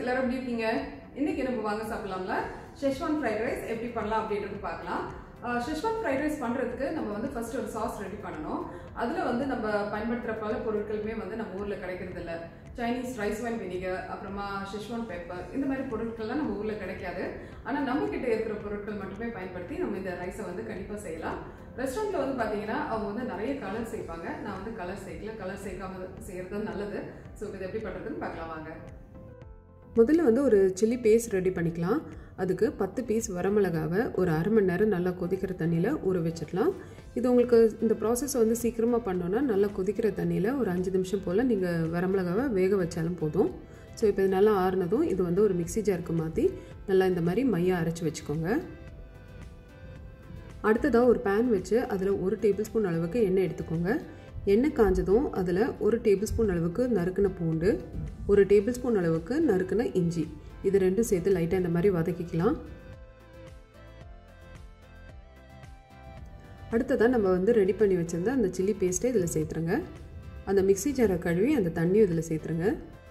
எல்லாரும் எப்படி இருக்கீங்க இன்னைக்கு நம்ம வாங்க சாப்பிடலாம்ல ஷெஷ்வான் ஃப்ரைட் ரைஸ் எப்படி பண்ணலாம் அப்படின்றது பார்க்கலாம் அஹ் ஷெஷ்வான் ஃப்ரைட் ரைஸ் பண்ணுறதுக்கு நம்ம வந்து ஃபர்ஸ்ட் ஒரு சாஸ் ரெடி பண்ணணும் அதில் வந்து நம்ம பயன்படுத்துகிற பல பொருட்களுமே வந்து நம்ம ஊரில் கிடைக்கிறது இல்ல சைனீஸ் ரைஸ் வைன் வினிகர் அப்புறமா ஷெஷ்வான் பெப்பர் இந்த மாதிரி பொருட்கள்லாம் நம்ம ஊரில் கிடைக்காது ஆனால் நம்ம கிட்ட இருக்கிற பொருட்கள் மட்டுமே பயன்படுத்தி நம்ம இந்த ரைஸை வந்து கண்டிப்பாக செய்யலாம் ரெஸ்டாரண்ட்டில் வந்து பார்த்தீங்கன்னா அவங்க வந்து நிறைய கலர் சேர்ப்பாங்க நான் வந்து கலர் சேர்க்கல கலர் சேர்க்காம செய்கிறது நல்லது ஸோ இது எப்படி பண்ணுறதுன்னு பார்க்கலாம் வாங்க முதல்ல வந்து ஒரு சில்லி பேஸ்ட் ரெடி பண்ணிக்கலாம் அதுக்கு பத்து பீஸ் வரமிளகாவை ஒரு அரை மணி நேரம் நல்லா கொதிக்கிற தண்ணியில் ஊற வச்சிடலாம் இது உங்களுக்கு இந்த ப்ராசஸ் வந்து சீக்கிரமாக பண்ணோன்னா நல்லா கொதிக்கிற தண்ணியில் ஒரு அஞ்சு நிமிஷம் போல் நீங்கள் வரமிளகாவை வேக வச்சாலும் போதும் ஸோ இப்போ இது நல்லா ஆறுனதும் இது வந்து ஒரு மிக்ஸி ஜாருக்கு மாற்றி நல்லா இந்த மாதிரி மையாக அரைச்சி வச்சுக்கோங்க அடுத்ததாக ஒரு பேன் வச்சு அதில் ஒரு டேபிள் ஸ்பூன் அளவுக்கு எண்ணெய் எடுத்துக்கோங்க எண்ணெய் காஞ்சதும் அதில் ஒரு டேபிள் ஸ்பூன் அளவுக்கு நறுக்கின பூண்டு ஒரு டேபிள் ஸ்பூன் அளவுக்கு நறுக்கின இஞ்சி இது ரெண்டும் சேர்த்து லைட்டாக இந்த மாதிரி வதக்கிக்கலாம் அடுத்ததாக நம்ம வந்து ரெடி பண்ணி வச்சுருந்த அந்த சில்லி பேஸ்ட்டை இதில் சேர்த்துருங்க அந்த மிக்ஸி ஜாரை கழுவி அந்த தண்ணியும் இதில் சேர்த்துருங்க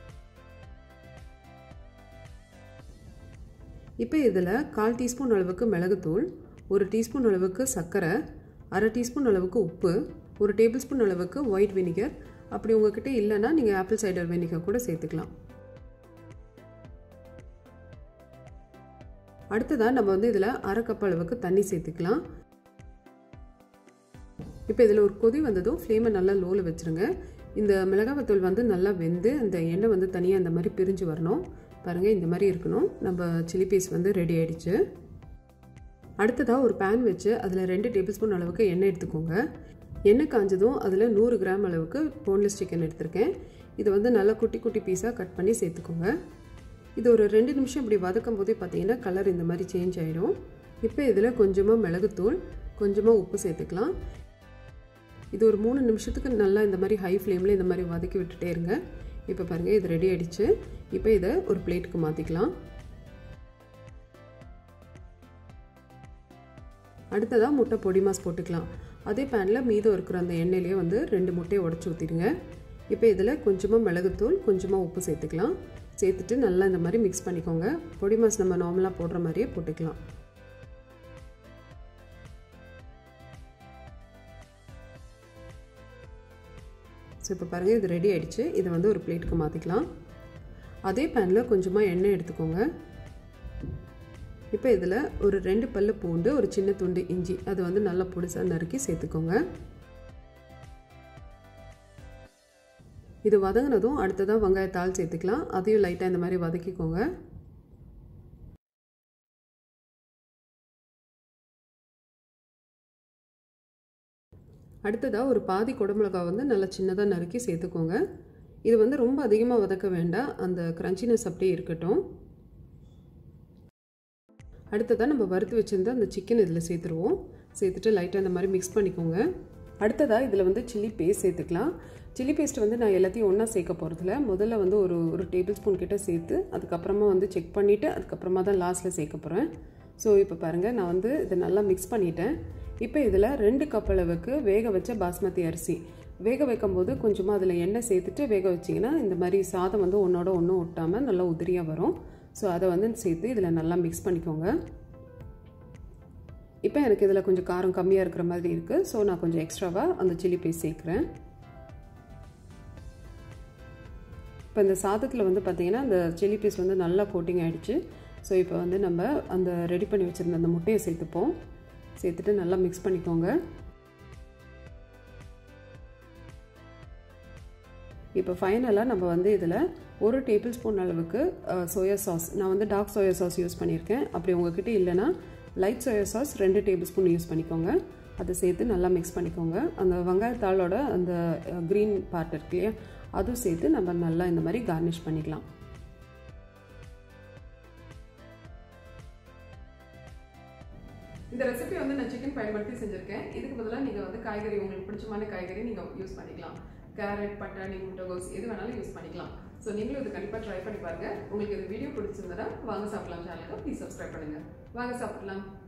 இப்போ இதில் கால் டீஸ்பூன் அளவுக்கு மிளகுத்தூள் ஒரு டீஸ்பூன் அளவுக்கு சர்க்கரை அரை டீஸ்பூன் அளவுக்கு உப்பு ஒரு டேபிள் ஸ்பூன் அளவுக்கு ஒயிட் வினிகர் அப்படி உங்ககிட்ட இல்லைன்னா நீங்கள் ஆப்பிள் சைடர் வினிகர் கூட சேர்த்துக்கலாம் அடுத்ததாக நம்ம வந்து இதில் அரை கப் அளவுக்கு தண்ணி சேர்த்துக்கலாம் இப்போ இதில் ஒரு கொதி வந்ததும் ஃப்ளேமை நல்லா லோவில் வச்சுருங்க இந்த மிளகாவத்தூள் வந்து நல்லா வெந்து அந்த எண்ணெய் வந்து தனியாக அந்த மாதிரி பிரிஞ்சு வரணும் பாருங்கள் இந்த மாதிரி இருக்கணும் நம்ம சில்லி பீஸ் வந்து ரெடி ஆகிடுச்சு அடுத்ததாக ஒரு பேன் வச்சு அதில் ரெண்டு டேபிள் ஸ்பூன் அளவுக்கு எண்ணெய் எடுத்துக்கோங்க எண்ணெய் காஞ்சதும் அதில் நூறு கிராம் அளவுக்கு போன்லெஸ் சிக்கன் எடுத்திருக்கேன் இது வந்து நல்லா குட்டி குட்டி பீஸாக கட் பண்ணி சேர்த்துக்கோங்க இது ஒரு ரெண்டு நிமிஷம் இப்படி வதக்கும் போதே பார்த்தீங்கன்னா கலர் இந்த மாதிரி சேஞ்ச் ஆகிடும் இப்போ இதில் கொஞ்சமாக மிளகுத்தூள் கொஞ்சமாக உப்பு சேர்த்துக்கலாம் இது ஒரு மூணு நிமிஷத்துக்கு நல்லா இந்த மாதிரி ஹை ஃப்ளேமில் இந்த மாதிரி வதக்கி விட்டுட்டே இருங்க இப்போ பாருங்கள் இது ரெடி ஆகிடுச்சு இப்போ இதை ஒரு பிளேட்டுக்கு மாற்றிக்கலாம் அடுத்ததாக முட்டை பொடி மாஸ் போட்டுக்கலாம் அதே பேனில் மீதம் இருக்கிற அந்த எண்ணெயிலேயே வந்து ரெண்டு முட்டையை உடச்சி ஊற்றிடுங்க இப்போ இதில் கொஞ்சமாக மிளகுத்தூள் கொஞ்சமாக உப்பு சேர்த்துக்கலாம் சேர்த்துட்டு நல்லா இந்த மாதிரி மிக்ஸ் பண்ணிக்கோங்க பொடி மாஸ் நம்ம நார்மலாக போடுற மாதிரியே போட்டுக்கலாம் ஸோ இப்போ பாருங்கள் இது ரெடி ஆகிடுச்சு இதை வந்து ஒரு பிளேட்டுக்கு மாற்றிக்கலாம் அதே பேனில் கொஞ்சமாக எண்ணெய் எடுத்துக்கோங்க இப்போ இதில் ஒரு ரெண்டு பல்லு பூண்டு ஒரு சின்ன துண்டு இஞ்சி அது வந்து நல்லா பொடிசாக நறுக்கி சேர்த்துக்கோங்க இது வதங்கினதும் அடுத்ததாக வெங்காயத்தாள் சேர்த்துக்கலாம் அதையும் லைட்டாக இந்த மாதிரி வதக்கிக்கோங்க அடுத்ததாக ஒரு பாதி குடமிளகா வந்து நல்லா சின்னதாக நறுக்கி சேர்த்துக்கோங்க இது வந்து ரொம்ப அதிகமாக வதக்க வேண்டாம் அந்த க்ரன்ச்சினஸ் அப்படியே இருக்கட்டும் அடுத்ததாக நம்ம வறுத்து வச்சுருந்த அந்த சிக்கன் இதில் சேர்த்துருவோம் சேர்த்துட்டு லைட்டாக இந்த மாதிரி மிக்ஸ் பண்ணிக்கோங்க அடுத்ததாக இதில் வந்து சில்லி பேஸ்ட் சேர்த்துக்கலாம் சில்லி பேஸ்ட் வந்து நான் எல்லாத்தையும் ஒன்றா சேர்க்க போகிறதில்ல முதல்ல வந்து ஒரு ஒரு டேபிள் ஸ்பூன் கிட்ட சேர்த்து அதுக்கப்புறமா வந்து செக் பண்ணிவிட்டு அதுக்கப்புறமா தான் லாஸ்ட்டில் சேர்க்க போகிறேன் ஸோ இப்போ பாருங்கள் நான் வந்து இதை நல்லா மிக்ஸ் பண்ணிட்டேன் இப்போ இதில் ரெண்டு கப் அளவுக்கு வேக வச்ச பாஸ்மதி அரிசி வேக வைக்கும்போது கொஞ்சமாக அதில் எண்ணெய் சேர்த்துட்டு வேக வச்சிங்கன்னா இந்த மாதிரி சாதம் வந்து ஒன்றோட ஒன்றும் ஒட்டாமல் நல்லா உதிரியாக வரும் ஸோ அதை வந்து சேர்த்து இதில் நல்லா மிக்ஸ் பண்ணிக்கோங்க இப்போ எனக்கு இதில் கொஞ்சம் காரம் கம்மியாக இருக்கிற மாதிரி இருக்குது ஸோ நான் கொஞ்சம் எக்ஸ்ட்ராவாக அந்த சில்லி பேஸ்ட் சேர்க்குறேன் இப்போ இந்த சாதத்தில் வந்து பார்த்திங்கன்னா அந்த சில்லி பீஸ் வந்து நல்லா கோட்டிங் ஆகிடுச்சு ஸோ இப்போ வந்து நம்ம அந்த ரெடி பண்ணி வச்சுருந்த அந்த முட்டையை சேர்த்துப்போம் சேர்த்துட்டு நல்லா மிக்ஸ் பண்ணிக்கோங்க இப்போ ஃபைனலாக நம்ம வந்து இதில் ஒரு டேபிள் ஸ்பூன் அளவுக்கு சோயா சாஸ் நான் வந்து டார்க் சோயா சாஸ் யூஸ் பண்ணியிருக்கேன் அப்படி உங்ககிட்ட இல்லைன்னா லைட் சோயா சாஸ் ரெண்டு டேபிள் ஸ்பூன் யூஸ் பண்ணிக்கோங்க அதை சேர்த்து நல்லா மிக்ஸ் பண்ணிக்கோங்க அந்த வெங்காயத்தாளோட அந்த க்ரீன் பார்ட் இருக்கு இல்லையா அதுவும் சேர்த்து நம்ம நல்லா இந்த மாதிரி கார்னிஷ் பண்ணிக்கலாம் இந்த ரெசிபி வந்து நான் சிக்கன் பயன்படுத்தி செஞ்சுருக்கேன் இதுக்கு பதிலாக நீங்கள் வந்து காய்கறி உங்களுக்கு பிடிச்சமான காய்கறி நீங்கள் யூஸ் பண்ணிக்கலாம் கேரட் பட்டாணி முட்டைகோஸ் எது வேணாலும் யூஸ் பண்ணிக்கலாம் ஸோ நீங்களும் இது கண்டிப்பாக ட்ரை பண்ணி பாருங்கள் உங்களுக்கு இந்த வீடியோ பிடிச்சிருந்தா வாங்க சாப்பிடலாம் சேனலுக்கு ப்ளீஸ் சப்ஸ்கிரைப் பண்ணுங்கள் வாங்க சாப்பிடலாம்